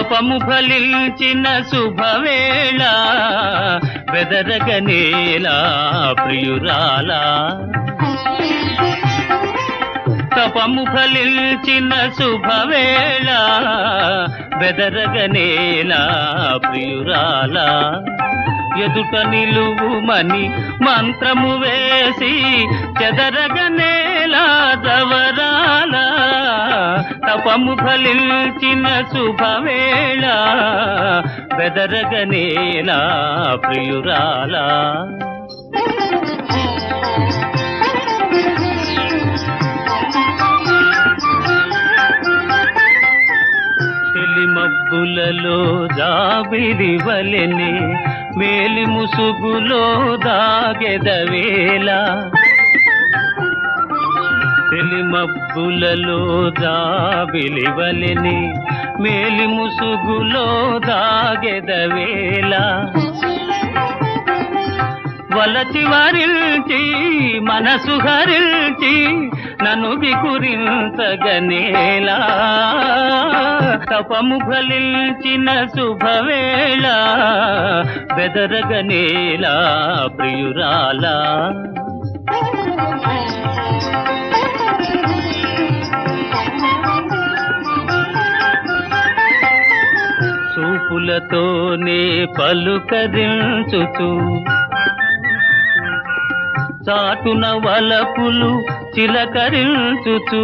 తపము ఫలించిన శుభవేళ బెదరగనేలా ప్రియురాలా తపము ఫలించిన శుభవేళ బెదరగనేలా ప్రియురాలా ఎదుట నిలువుమని మంత్రము వేసి చెదరగనేలా జవరాల తపము ఫలించిన శుభవేళ బెదరగనేలా ప్రియురాలా తెలిమబ్బులలో జాబిలి వలెనే మేలి ముసుగులో దాగెదవేళ తెలిమబ్బులలో జాబిలి వలెనే మేలి ముసుగులో దాగెదవేళ వలచి వరిల్చి మనసు హరిల్చి నన్ను వికురించగనేలా తపము ఫలించిన శుభవేళ బెదరగనేలా ప్రియురాలా చూపులతోనే పలుకరించుచు చాటున వలపులు చిలకరించుచు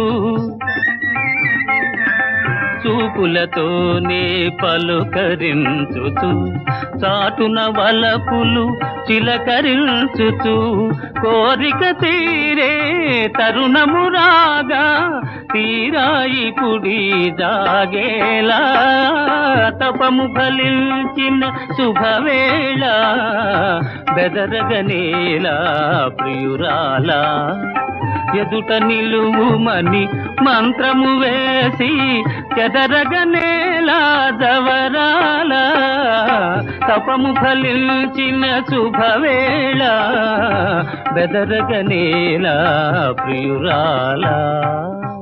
చూపులతోనే పలుకరించుచు చాటున వలపులు చిలకరించుచు కోరిక తీరే తరుణము రాగా తీరాయి పుడి జాగేలా తపము ఫలించిన శుభవేళ బెదరగనేలా ప్రియురాలా ఎదుట నిలువుమని మంత్రము వేసి చెదరగనేలా జవరాల తపము ఫలించిన శుభవేళ బెదరగనేలా ప్రియురాలా